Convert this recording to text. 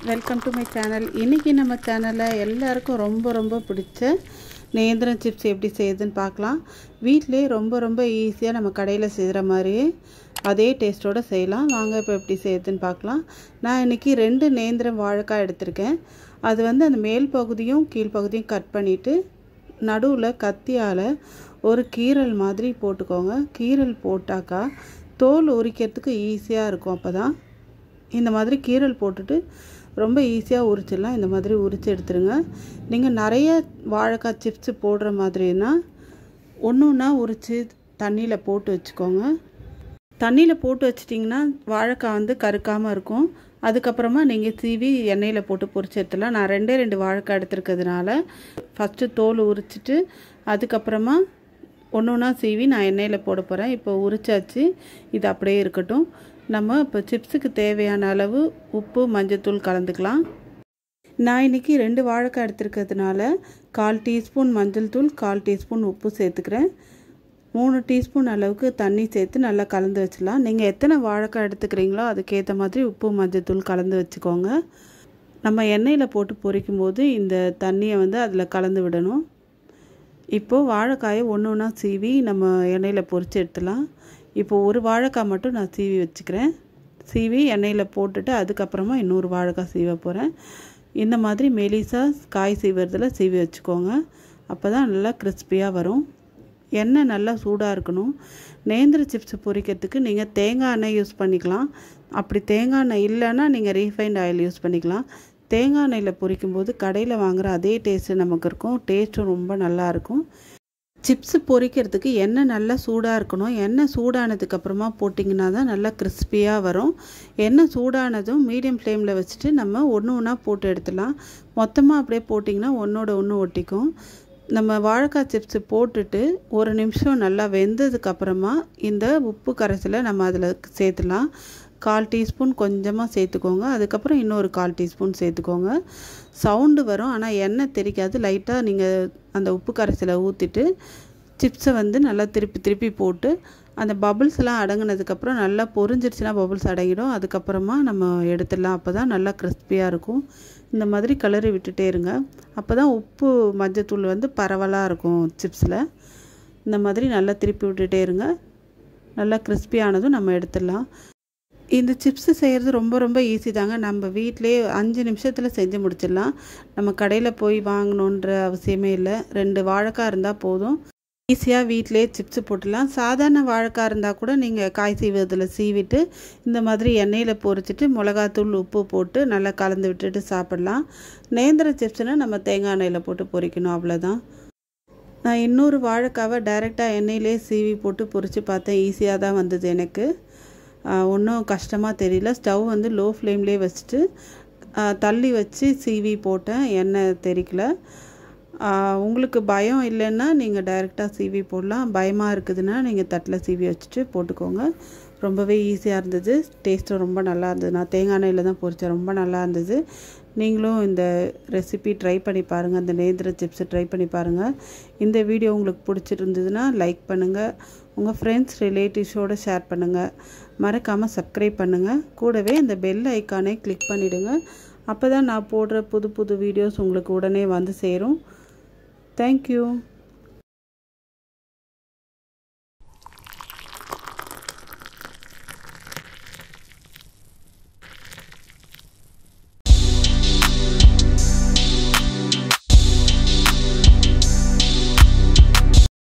welcome to my channel இன்றைக்கி நம்ம சேனலில் எல்லாருக்கும் ரொம்ப ரொம்ப பிடிச்ச நேந்திரம் சிப்ஸ் எப்படி செய்யுதுன்னு பார்க்கலாம் வீட்டிலே ரொம்ப ரொம்ப ஈஸியாக நம்ம கடையில் செய்கிற மாதிரியே அதே டேஸ்ட்டோடு செய்யலாம் வாங்க இப்போ எப்படி செய்யுதுன்னு பார்க்கலாம் நான் இன்றைக்கி ரெண்டு நேந்திரம் வாழைக்காய் எடுத்திருக்கேன் அது வந்து அந்த மேல் பகுதியும் கீழ்ப்பகுதியும் கட் பண்ணிவிட்டு நடுவில் கத்தியால் ஒரு கீரல் மாதிரி போட்டுக்கோங்க கீரல் போட்டாக்கா தோல் உரிக்கிறதுக்கு ஈஸியாக இருக்கும் அப்போ தான் இந்த மாதிரி கீரல் போட்டுட்டு ரொம்ப ஈஸியாக உரிச்சிடலாம் இந்த மாதிரி உரித்து எடுத்துருங்க நீங்கள் நிறைய வாழைக்காய் சிப்ஸு போடுற மாதிரினா ஒன்று ஒன்றா உரித்து தண்ணியில் போட்டு வச்சுக்கோங்க தண்ணியில் போட்டு வச்சிட்டிங்கன்னா வாழைக்காய் வந்து கருக்காமல் இருக்கும் அதுக்கப்புறமா நீங்கள் சீவி எண்ணெயில் போட்டு பொரிச்சு எடுத்துடலாம் நான் ரெண்டே ரெண்டு வாழைக்காய் எடுத்துருக்கிறதுனால ஃபஸ்ட்டு தோல் உரிச்சிட்டு அதுக்கப்புறமா ஒன்று ஒன்றா சீவி நான் எண்ணெயில் போட போகிறேன் இப்போ உரிச்சாச்சு இது அப்படியே இருக்கட்டும் நம்ம இப்போ சிப்ஸுக்கு தேவையான அளவு உப்பு மஞ்சத்தூள் கலந்துக்கலாம் நான் இன்றைக்கி ரெண்டு வாழைக்காய் எடுத்துருக்கிறதுனால கால் டீஸ்பூன் மஞ்சள் தூள் கால் டீஸ்பூன் உப்பு சேர்த்துக்கிறேன் மூணு டீஸ்பூன் அளவுக்கு தண்ணி சேர்த்து நல்லா கலந்து வச்சிடலாம் நீங்கள் எத்தனை வாழைக்காய் எடுத்துக்கிறீங்களோ அதுக்கேற்ற மாதிரி உப்பு மஞ்சத்தூள் கலந்து வச்சுக்கோங்க நம்ம எண்ணெயில் போட்டு பொரிக்கும் போது இந்த தண்ணியை வந்து அதில் கலந்து விடணும் இப்போது வாழைக்காயை ஒன்று ஒன்றா சீவி நம்ம எண்ணெயில் பொரித்து எடுத்துலாம் இப்போது ஒரு வாழைக்காய் மட்டும் நான் சீவி வச்சுக்கிறேன் சீவி எண்ணெயில் போட்டுட்டு அதுக்கப்புறமா இன்னொரு வாழைக்காய் சீவ போகிறேன் இந்த மாதிரி மெலிசாக காய் சீவுறதில் சீவி வச்சுக்கோங்க அப்போ தான் நல்லா கிறிஸ்பியாக வரும் எண்ணெய் நல்லா சூடாக இருக்கணும் நேந்திர சிப்ஸ் பொரிக்கிறதுக்கு நீங்கள் தேங்காய் எண்ணெய் யூஸ் பண்ணிக்கலாம் அப்படி தேங்காய் எண்ணெய் இல்லைன்னா நீங்கள் ரீஃபைண்ட் ஆயில் யூஸ் பண்ணிக்கலாம் தேங்காய் எண்ணெயில் பொரிக்கும் போது கடையில் வாங்குகிற அதே டேஸ்ட்டு நமக்கு இருக்கும் டேஸ்ட்டும் ரொம்ப நல்லாயிருக்கும் சிப்ஸு பொரிக்கிறதுக்கு எண்ணெய் நல்லா சூடாக இருக்கணும் எண்ணெய் சூடானதுக்கப்புறமா போட்டிங்கன்னா தான் நல்லா கிறிஸ்பியாக வரும் எண்ணெய் சூடானதும் மீடியம் ஃப்ளேமில் வச்சுட்டு நம்ம ஒன்று ஒன்றா போட்டு எடுத்துடலாம் மொத்தமாக அப்படியே போட்டிங்கன்னா ஒன்றோட ஒன்று ஒட்டிக்கும் நம்ம வாழைக்காய் சிப்ஸு போட்டுட்டு ஒரு நிமிஷம் நல்லா வெந்ததுக்கப்புறமா இந்த உப்பு கரைசலை நம்ம அதில் சேர்த்துலாம் கால் டீஸ்பூன் கொஞ்சமாக சேர்த்துக்கோங்க அதுக்கப்புறம் இன்னொரு கால் டீஸ்பூன் சேர்த்துக்கோங்க சவுண்டு வரும் ஆனால் எண்ணெய் தெரிக்காது லைட்டாக நீங்கள் அந்த உப்பு கரைசலை ஊற்றிட்டு சிப்ஸை வந்து நல்லா திருப்பி திருப்பி போட்டு அந்த பபுள்ஸ்லாம் அடங்கினதுக்கப்புறம் நல்லா பொரிஞ்சிருச்சுன்னா பபுள்ஸ் அடங்கிடும் அதுக்கப்புறமா நம்ம எடுத்துடலாம் அப்போ தான் நல்லா கிறிஸ்பியாக இருக்கும் இந்த மாதிரி கலரி விட்டுட்டே இருங்க அப்போ தான் உப்பு மஞ்சத்தூள் வந்து பரவலாக இருக்கும் சிப்ஸில் இந்த மாதிரி நல்லா திருப்பி விட்டுட்டே இருங்க நல்லா கிறிஸ்பியானதும் நம்ம எடுத்துடலாம் இந்த சிப்ஸு செய்கிறது ரொம்ப ரொம்ப ஈஸி தாங்க நம்ம வீட்டிலே அஞ்சு நிமிஷத்தில் செஞ்சு முடிச்சிடலாம் நம்ம கடையில் போய் வாங்கணுன்ற அவசியமே இல்லை ரெண்டு வாழைக்காய் இருந்தால் போதும் ஈஸியாக வீட்டிலே சிப்ஸு போட்டுடலாம் சாதாரண வாழைக்காய் இருந்தால் கூட நீங்கள் காய் சீவதில் சீவிட்டு இந்த மாதிரி எண்ணெயில் பொரிச்சிட்டு மிளகாத்தூள் உப்பு போட்டு நல்லா கலந்து விட்டுட்டு சாப்பிட்லாம் நேந்திர சிப்ஸ்னால் நம்ம தேங்காய் எண்ணெயில் போட்டு பொரிக்கணும் அவ்வளோதான் நான் இன்னொரு வாழைக்காவை டைரெக்டாக எண்ணெயிலே சீவி போட்டு பொரித்து பார்த்தேன் ஈஸியாக தான் வந்தது எனக்கு ஒன்றும் கஷ்டமாக தெரியல ஸ்டவ் வந்து லோ ஃப்ளேம்லேயே வச்சுட்டு தள்ளி வச்சு சீவி போட்டேன் எண்ணெய் தெரிக்கல உங்களுக்கு பயம் இல்லைன்னா நீங்கள் டைரெக்டாக சீவி போடலாம் பயமாக இருக்குதுன்னா நீங்கள் தட்டில் சீவி வச்சுட்டு போட்டுக்கோங்க ரொம்பவே ஈஸியாக இருந்தது டேஸ்ட்டும் ரொம்ப நல்லா இருந்தது நான் தேங்காய் எண்ணெயில் தான் பொரித்தேன் ரொம்ப நல்லா இருந்தது நீங்களும் இந்த ரெசிபி ட்ரை பண்ணி பாருங்கள் அந்த நேந்திர சிப்ஸை ட்ரை பண்ணி பாருங்கள் இந்த வீடியோ உங்களுக்கு பிடிச்சிருந்ததுன்னா லைக் பண்ணுங்கள் உங்கள் ஃப்ரெண்ட்ஸ் ரிலேட்டிவ்ஸோடு ஷேர் பண்ணுங்கள் மறக்காமல் சப்ஸ்கிரைப் பண்ணுங்கள் கூடவே அந்த பெல் ஐக்கானை கிளிக் பண்ணிவிடுங்க அப்போ தான் நான் போடுற புது புது வீடியோஸ் உங்களுக்கு உடனே வந்து சேரும் தேங்க்யூ